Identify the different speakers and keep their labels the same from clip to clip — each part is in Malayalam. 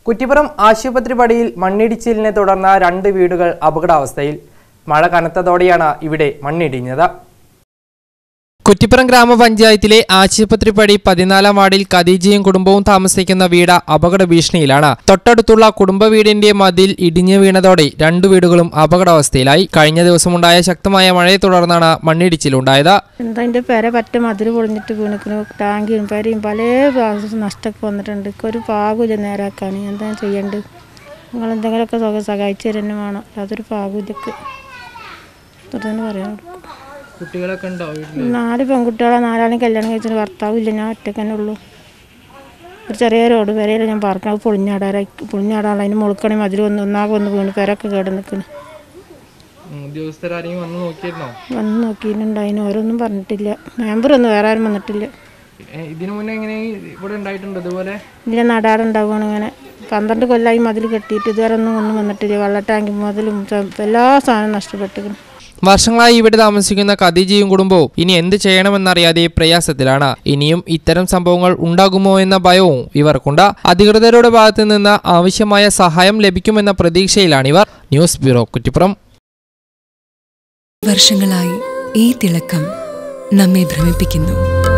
Speaker 1: കുറ്റിപ്പുറം ആശുപത്രി പടിയിൽ മണ്ണിടിച്ചിലിനെ തുടർന്ന് രണ്ട് വീടുകൾ അപകടാവസ്ഥയിൽ മഴ കനത്തതോടെയാണ് ഇവിടെ മണ്ണിടിഞ്ഞത് കുറ്റിപ്പുറം ഗ്രാമപഞ്ചായത്തിലെ ആശുപത്രിപ്പടി പതിനാലാം വാർഡിൽ ഖദീജയും കുടുംബവും താമസിക്കുന്ന വീട് അപകട ഭീഷണിയിലാണ് തൊട്ടടുത്തുള്ള കുടുംബ വീടിന്റെ മതിൽ ഇടിഞ്ഞു വീണതോടെ രണ്ടു വീടുകളും അപകടാവസ്ഥയിലായി കഴിഞ്ഞ ദിവസമുണ്ടായ ശക്തമായ മഴയെ തുടർന്നാണ് മണ്ണിടിച്ചിലുണ്ടായത്
Speaker 2: എന്താ എൻ്റെ പെര പറ്റ മതിൽ പൊളിഞ്ഞിട്ട് വീണിക്കണു ടാങ്കിയും പെരയും പല പ്രാവശ്യം നഷ്ടമൊക്കെ വന്നിട്ടുണ്ട് ഇക്ക് ഒരു പാകുമില്ല നേരാക്കാൻ എന്താ ചെയ്യേണ്ടത് നിങ്ങൾ എന്തെങ്കിലുമൊക്കെ സുഖം സഹായിച്ചു തരുന്നു വേണം അതൊരു പാകുമില്ലക്ക് തന്നെ പറയാൻ
Speaker 1: കുട്ടികളൊക്കെ ഉണ്ടോ
Speaker 2: നാല് പെൺകുട്ടികളെ നാലാളും കല്യാണം കഴിച്ചിട്ട് ഭർത്താവില്ല ഞാൻ ഒറ്റക്ക് തന്നെ ഉള്ളൂ ഒരു ചെറിയ റോഡ് പെരയിൽ ഞാൻ പാർക്കണം അത് പൊളിഞ്ഞാടാറായി പൊളിഞ്ഞാടാനുള്ള അതിന് മുളുക്കണി മതിൽ വന്ന് ഒന്നാകെ വന്ന് വീണ് പെരൊക്കെ കേട് നിൽക്കുന്നു
Speaker 1: ഉദ്യോഗസ്ഥരാരെങ്കിലും വന്ന് നോക്കിയിരുന്നോ
Speaker 2: വന്ന് നോക്കിയിട്ടുണ്ട് അതിന് ഓരോന്നും പറഞ്ഞിട്ടില്ല മെമ്പറൊന്നും വേറെ ആരും വന്നിട്ടില്ല
Speaker 1: ഇതിനു മുന്നേ എങ്ങനെ ഇവിടെ ഉണ്ടായിട്ടുണ്ട് ഇതുപോലെ
Speaker 2: ഇതിലെ നടാടുണ്ടാവുകയാണ് ഇങ്ങനെ പന്ത്രണ്ട് കൊല്ലമായി മതിൽ കെട്ടിയിട്ട് ഇതുവരെ ഒന്നും ഒന്നും വന്നിട്ടില്ല വെള്ള ടാങ്കി മുതലും ച- എല്ലാ സാധനവും നഷ്ടപ്പെട്ടിരിക്കുന്നു
Speaker 1: വർഷങ്ങളായി ഇവിടെ താമസിക്കുന്ന ഖദീജയും കുടുംബവും ഇനി എന്ത് ചെയ്യണമെന്നറിയാതെ പ്രയാസത്തിലാണ് ഇനിയും ഇത്തരം സംഭവങ്ങൾ ഉണ്ടാകുമോ എന്ന ഭയവും ഇവർക്കുണ്ട് അധികൃതരുടെ ഭാഗത്തു നിന്ന് ആവശ്യമായ സഹായം ലഭിക്കുമെന്ന പ്രതീക്ഷയിലാണിവർ ന്യൂസ് ബ്യൂറോ കുറ്റിപ്പുറം
Speaker 3: വർഷങ്ങളായി ഈ തിളക്കം നമ്മെ ഭ്രമിപ്പിക്കുന്നു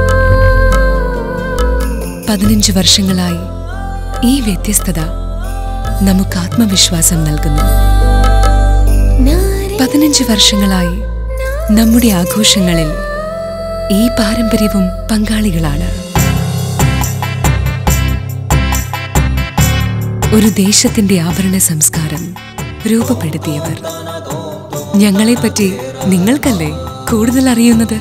Speaker 3: പതിനഞ്ച് വർഷങ്ങളായി ഈ വ്യത്യസ്തത നമുക്ക് ആത്മവിശ്വാസം നൽകുന്നു പതിനഞ്ച് വർഷങ്ങളായി നമ്മുടെ ആഘോഷങ്ങളിൽ ഈ പാരമ്പര്യവും പങ്കാളികളാണ് ഒരു ദേശത്തിന്റെ ആഭരണ സംസ്കാരം രൂപപ്പെടുത്തിയവർ ഞങ്ങളെപ്പറ്റി നിങ്ങൾക്കല്ലേ കൂടുതൽ അറിയുന്നത്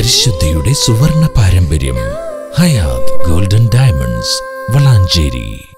Speaker 4: പരിശുദ്ധിയുടെ സുവർണ പാരമ്പര്യം ഹയാത് ഗോൾഡൻ ഡയമണ്ട്സ് വളാഞ്ചേരി